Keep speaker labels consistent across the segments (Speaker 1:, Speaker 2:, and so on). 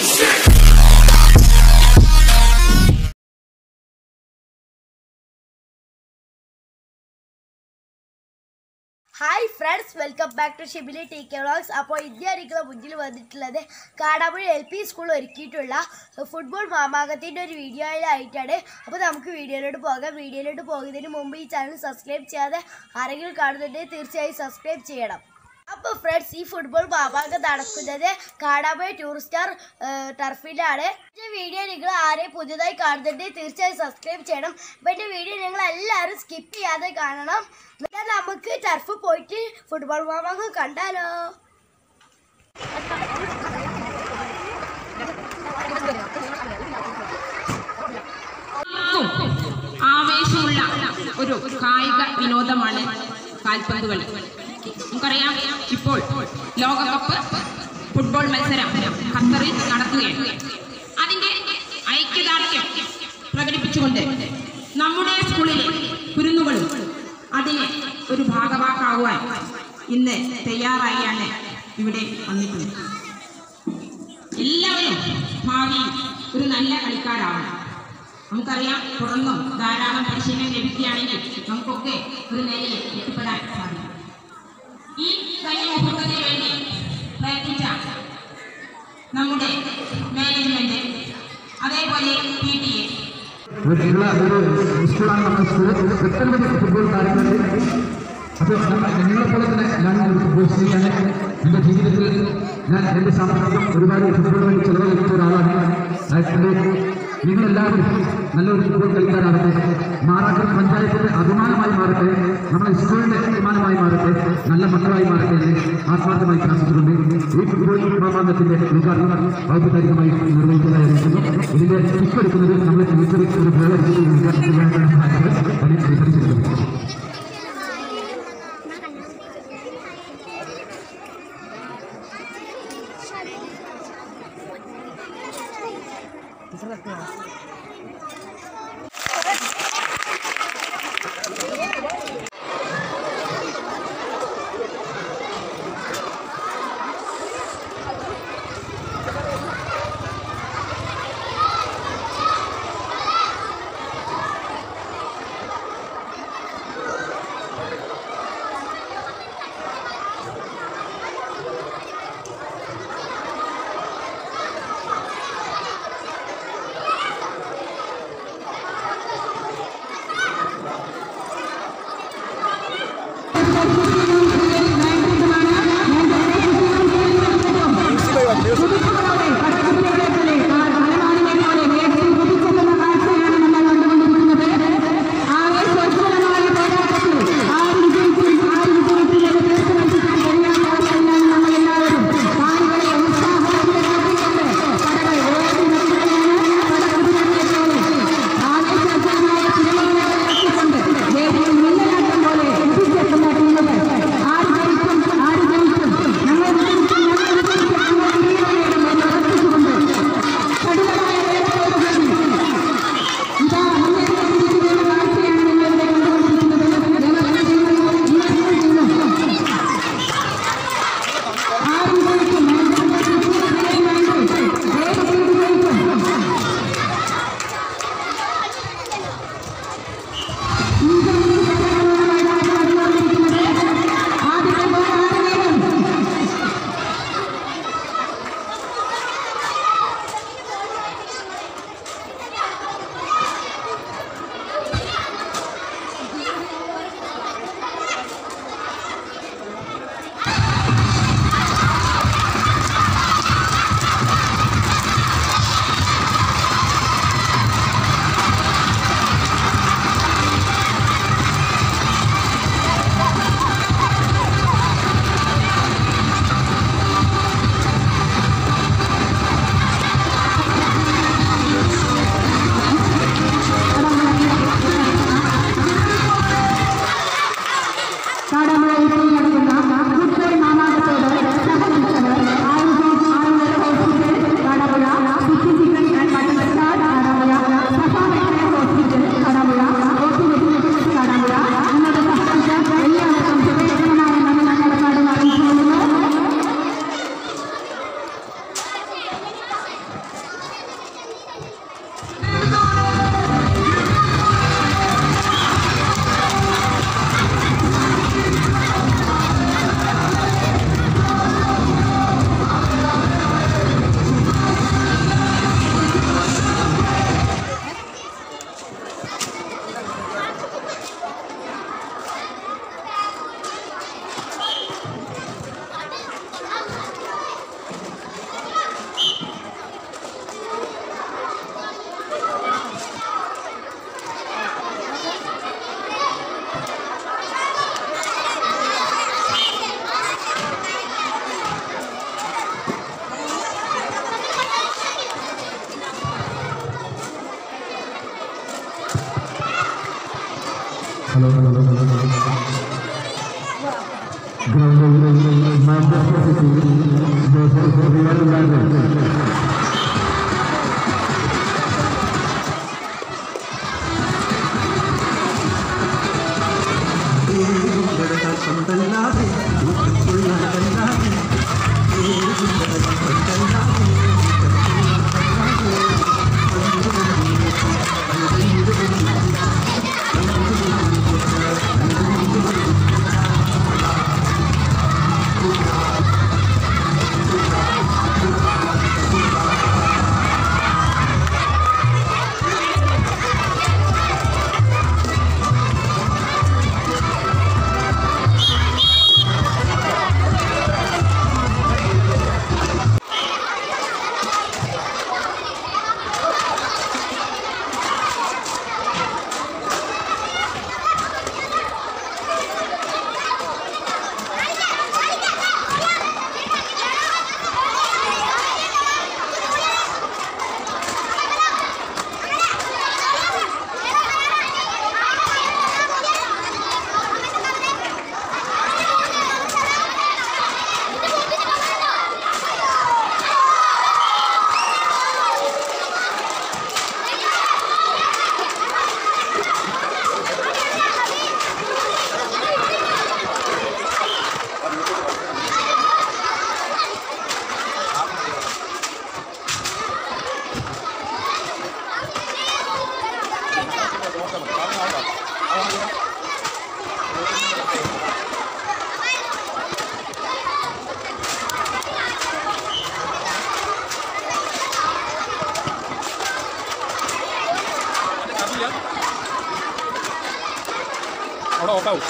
Speaker 1: Hi friends welcome back to Shibili T K vlogs അപ്പോൾ ഇന്ത്യയിരിക്കുന്ന മുന്നിൽ വന്നിട്ടുള്ളത് കാടാമ്പുഴ എൽ പി സ്കൂൾ ഒരുക്കിയിട്ടുള്ള ഫുട്ബോൾ മാമാങ്കത്തിൻ്റെ ഒരു വീഡിയോയിലായിട്ടാണ് അപ്പോൾ നമുക്ക് വീഡിയോയിലോട്ട് പോകാം വീഡിയോയിലോട്ട് പോകുന്നതിന് മുമ്പ് ഈ ചാനൽ സബ്സ്ക്രൈബ് ചെയ്യാതെ ആരെങ്കിലും കാണുന്നുണ്ടെങ്കിൽ തീർച്ചയായും സബ്സ്ക്രൈബ് ചെയ്യണം അപ്പോൾ ഫ്രണ്ട്സ് ഈ ഫുട്ബോൾ മാമാങ്കം നടക്കുന്നത് കാടാമ്പുഴ ടൂറിസ്റ്റ് സ്റ്റാർ ടർഫിലാണ് ഈ വീഡിയോ നിങ്ങൾ ആരെയും പുതിയതായി കാണുന്നുണ്ടെങ്കിൽ തീർച്ചയായും സബ്സ്ക്രൈബ് ചെയ്യണം അപ്പോൾ എൻ്റെ വീഡിയോ നിങ്ങൾ എല്ലാവരും സ്കിപ്പ് ചെയ്യാതെ കാണണം എന്നാൽ നമുക്ക് ടർഫ് പോയിട്ട് ഫുട്ബോൾ മാമാങ്കം കണ്ടാലോ
Speaker 2: എല്ലാവർക്കും ആവേശമുള്ള ഒരു കായിക വിനോദമാണ് കാൽപന്ത് കളി നമുക്കറിയാം ഇപ്പോൾ ലോകകപ്പ് ഫുട്ബോൾ മത്സരം ഖത്തറിൽ നടക്കുകയാണ് അതിന്റെ ഐക്യദാർഢ്യം പ്രകടിപ്പിച്ചുകൊണ്ട് നമ്മുടെ സ്കൂളിലെ കുരുന്നുകളും അതിന് ഒരു ഭാഗവാക്കാകുവാൻ ഇന്ന് തയ്യാറായാണ് ഇവിടെ വന്നിട്ടുള്ളത് എല്ലാവരും ഭാവിയിൽ ഒരു നല്ല കളിക്കാരാവണം നമുക്കറിയാം തുടർന്നും ധാരാളം പരിശീലനം ലഭിക്കുകയാണെങ്കിൽ നമുക്കൊക്കെ ഒരു നിലയിൽ എത്തിപ്പെടാൻ സാധിക്കും ഈ കഴിഞ്ഞ മുഹൂർത്തത്തിന് വേണ്ടി പ്രയത്നിച്ച നമ്മുടെ മാനേജ്മെന്റ് അതേപോലെ പി ടി എ
Speaker 3: ഉള്ള ഒരു സ്കൂളാണ് നമ്മുടെ സ്കൂൾ ഒട്ടനവധി ഫുട്ബോൾ താരങ്ങളുണ്ട് അപ്പോൾ നിങ്ങളെ പോലെ തന്നെ ഞാൻ ഒരു ഫുട്ബോൾ സ്ത്രീയാണ് എൻ്റെ ജീവിതത്തിൽ ഞാൻ എൻ്റെ സാമ്പത്തികം ഒരുപാട് ഫുട്ബോൾ വേണ്ടി ചെലവഴിച്ച ഒരാളാണ് അതുകൊണ്ട് നിങ്ങളെല്ലാവരും നല്ലൊരു ഫുട്ബോൾ കളിക്കാരാകട്ടെ മാറാക്കൽ പഞ്ചായത്തിന്റെ അഭിമാനമായി മാറട്ടെ നമ്മുടെ സ്കൂളിന്റെ അഭിമാനമായി മാറട്ടെ നല്ല മക്കളായി മാറട്ടെ എന്ന് ആത്മാർത്ഥമായി പ്രാർത്ഥിച്ചുകൊണ്ട് ഈ ഫുട്ബോൾ മാമാങ്കത്തിന്റെ ഉദ്ഘാടനം ഔപചാരികമായി നിർവഹിക്കുന്നതായി അറിയിക്കുന്നു ഇതിന്റെ പിക്ക് എടുക്കുന്നത് നമ്മുടെ ടീച്ചർ ഒരു ഗോൾ അടിച്ച് ഉദ്ഘാടനം ചെയ്യാനാണ് ഹലോ ഹലോ ഹലോ ഗ്രൗണ്ടിൽ മാഞ്ചസ്റ്റർ സിറ്റി ജോസഫ് റിയൽ ഉണ്ടായിരുന്നു
Speaker 4: അവിടെ ഓഫാവും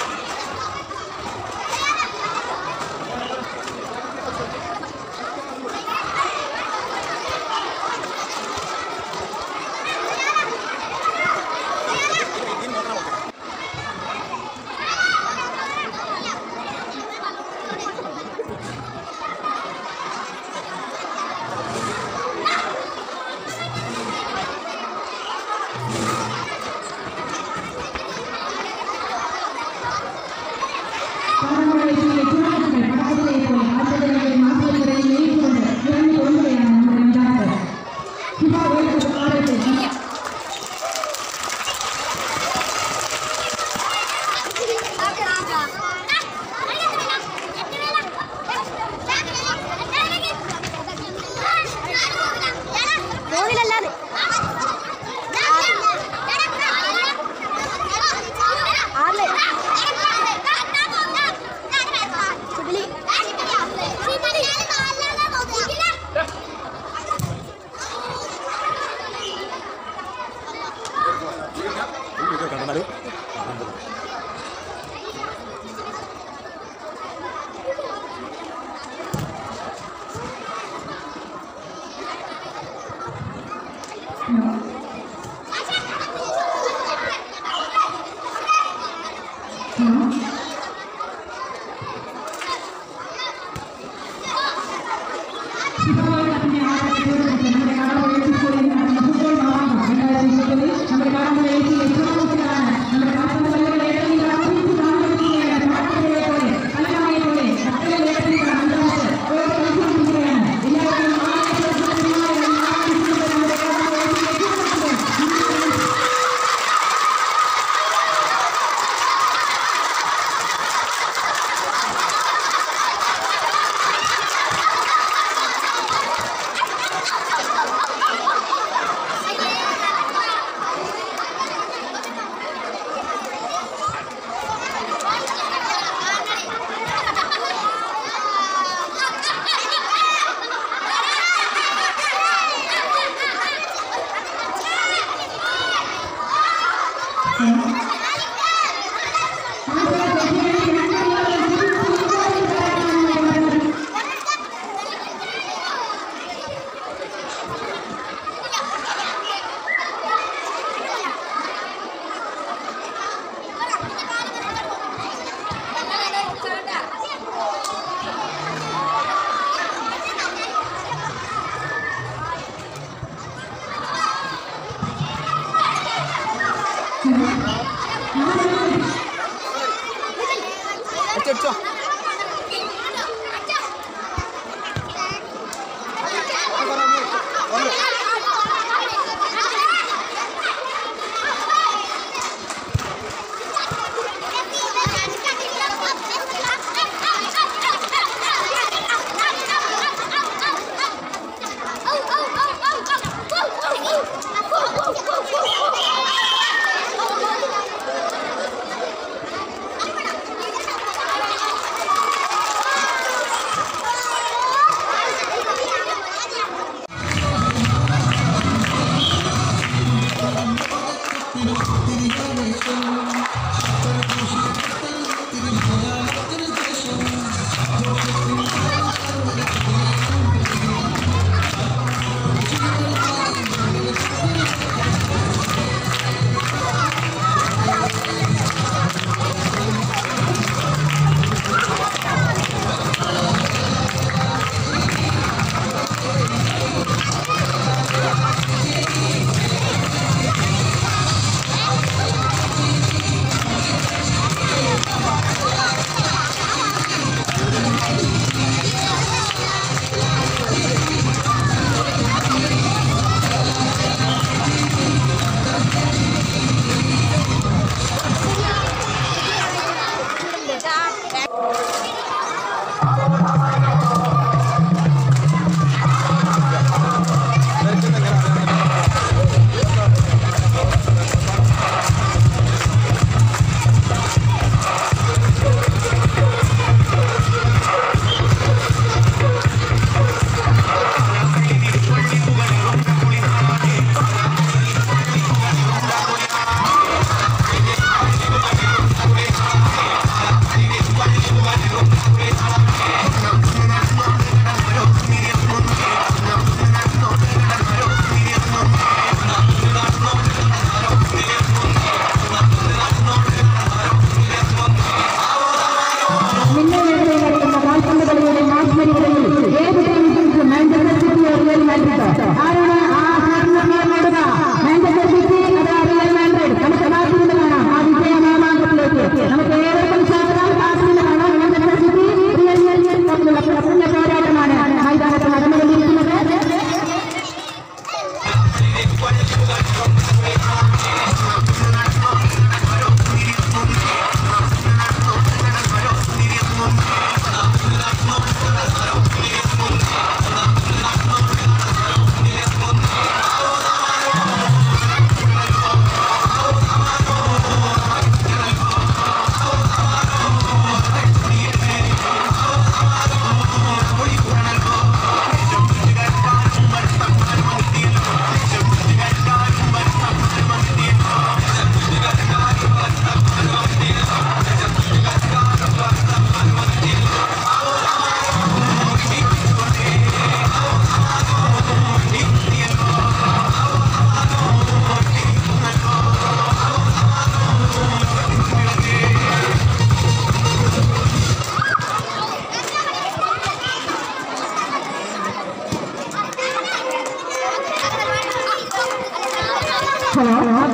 Speaker 1: ഫോണിലല്ലാതെ ആറില് ചുടലി
Speaker 4: കണ്ടാലും
Speaker 1: ആ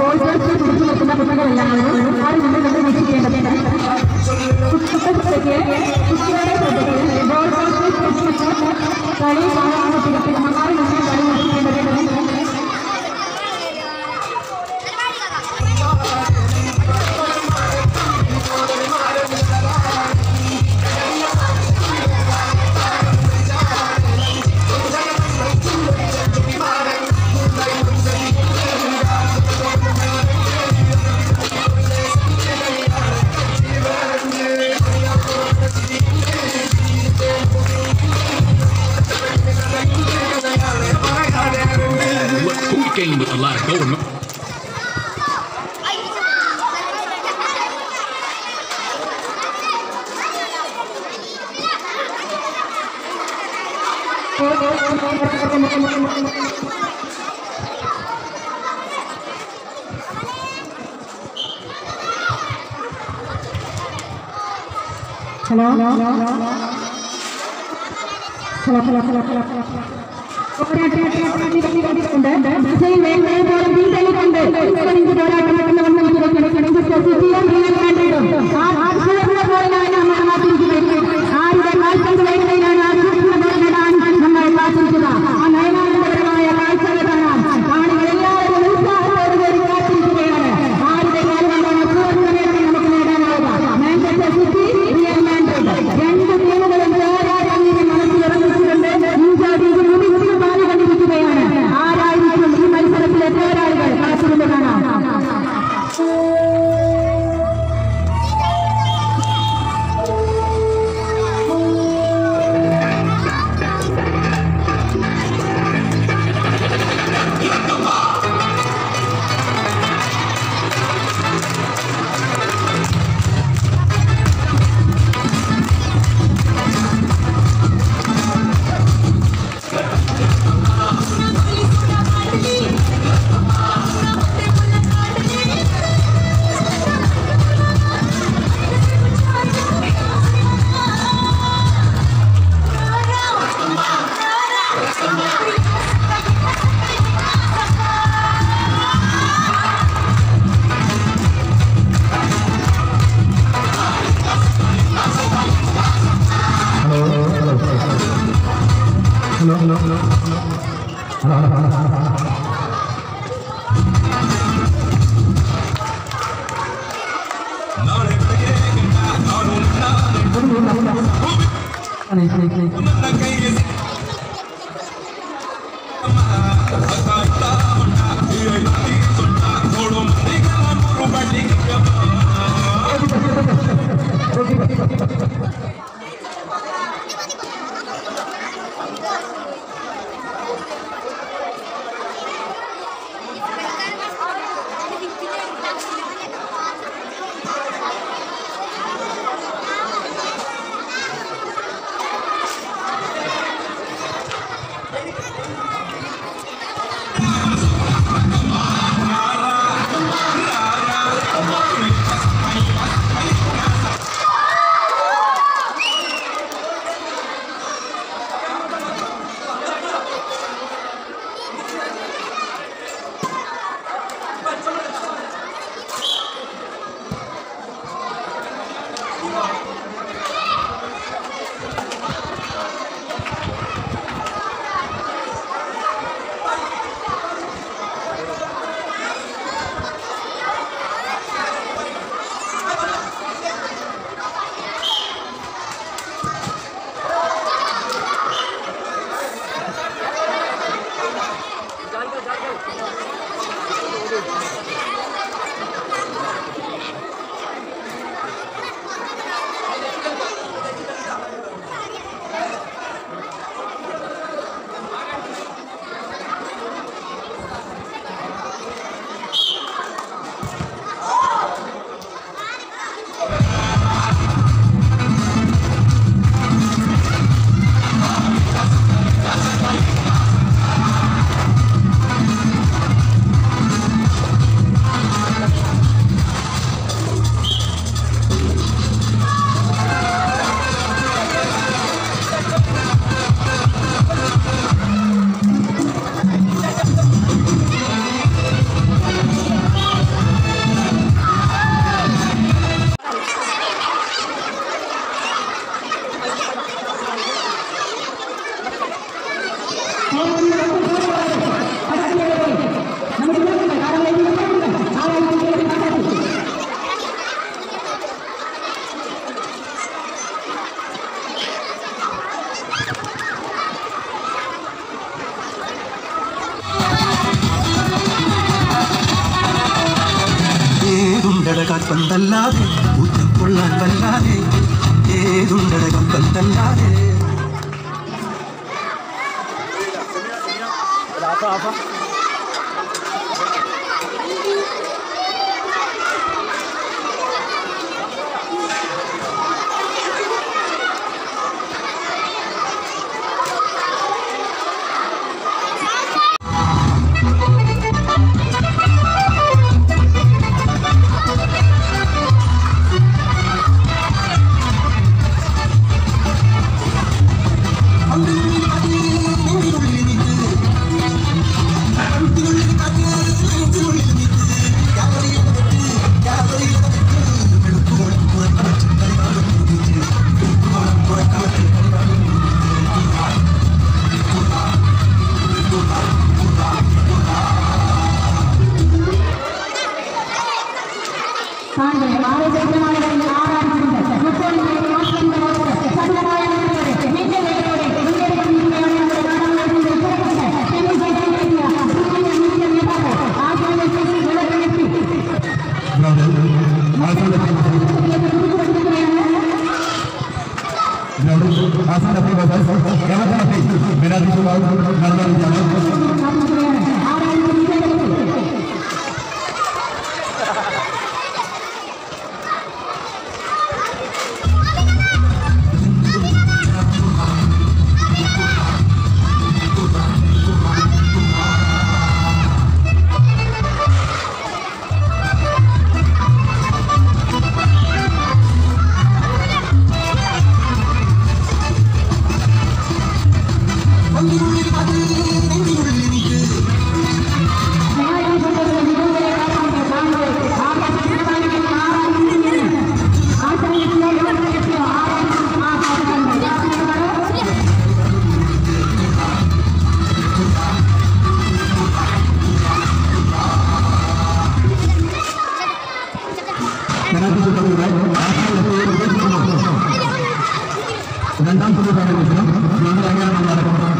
Speaker 5: പോസ്റ്റ് പിടിച്ചു നിൽക്കുന്ന കുട്ടികളെല്ലാവരും ആരും നമ്മൾ നമ്മൾ വീക്ഷിക്കേണ്ടതുണ്ട് കുട്ടികൾക്ക് കുട്ടികളുടെ ശ്രദ്ധയ്ക്ക് ബോൾ പോസ്റ്റ് കളി കാണുന്ന കുട്ടികൾക്ക് നന്നായി നമ്മൾ കളി വീക്ഷിക്കേണ്ടതുണ്ട്
Speaker 6: Who came with a lot of gold?
Speaker 5: Hello hello hello hello hello hello hello പോരാട്ടമുണ്ട് വിജയം വേണ്ടതോളം വീണ്ടെടുക്കുന്നുണ്ട് ഇഞ്ച് പോരാട്ടം നടക്കുന്ന നമ്മൾ കാത്തിരിക്കുന്നത് ആരുടെ കാൽപ്പന്ത് വേണ്ടതിനാണ് ആ സൂക്ഷ്മ ഗോൾ നേടാൻ നമ്മൾ കാത്തിരിക്കുക ആ നയനാനന്ദപരമായ കാഴ്ചകൾ കാണാൻ കാണികൾ എല്ലാവരും ഉത്സാഹത്തോടു കൂടി കാത്തിരിക്കുകയാണ് ആരുടെ കാലുകൊണ്ടാണ് പൂർണ്ണ നേട്ടം നമുക്ക് നേടാനാവുക മാഞ്ചസ്റ്റർ സിറ്റി റിയൽ മാൻഡ്രിഡ് രണ്ട് ടീമുകളും പോരാട്ടം മനസ്സിലിറങ്ങിച്ചുകൊണ്ട് ഇഞ്ചാടിയിൽ മുടിമുടി പാല് കണ്ടിരിക്കുകയാണ് ആരായിരിക്കും ഈ മത്സരത്തിലെ പോരാളികൾ കാത്തിരുന്ന് കാണാം
Speaker 3: hello hello hello hello hello hello hello hello hello
Speaker 7: ഏതുണ്ടടകം പന്തല്ലാതെ ഊറ്റം കൊള്ളാൻ വല്ലാതെ ഏതുണ്ടടകം പന്തല്ലാതെ
Speaker 3: രണ്ടാം പുതുതാണ് ഞങ്ങൾ എങ്ങനെയാണ് നടക്കുന്നത്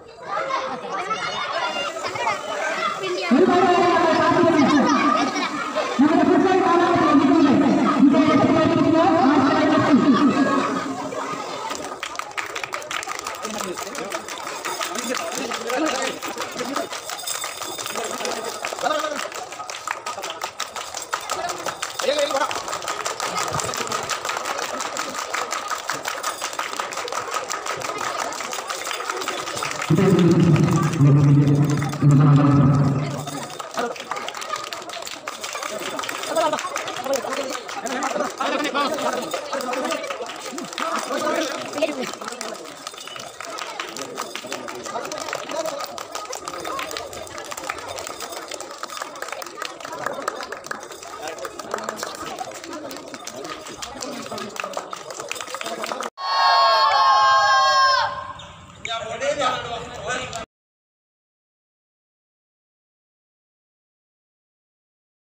Speaker 5: ഒരുപാട്
Speaker 3: ഇദ്ദേഹത്തിന് നമ്മുടെ വലിയ നമ്മുടെ നാടാണ്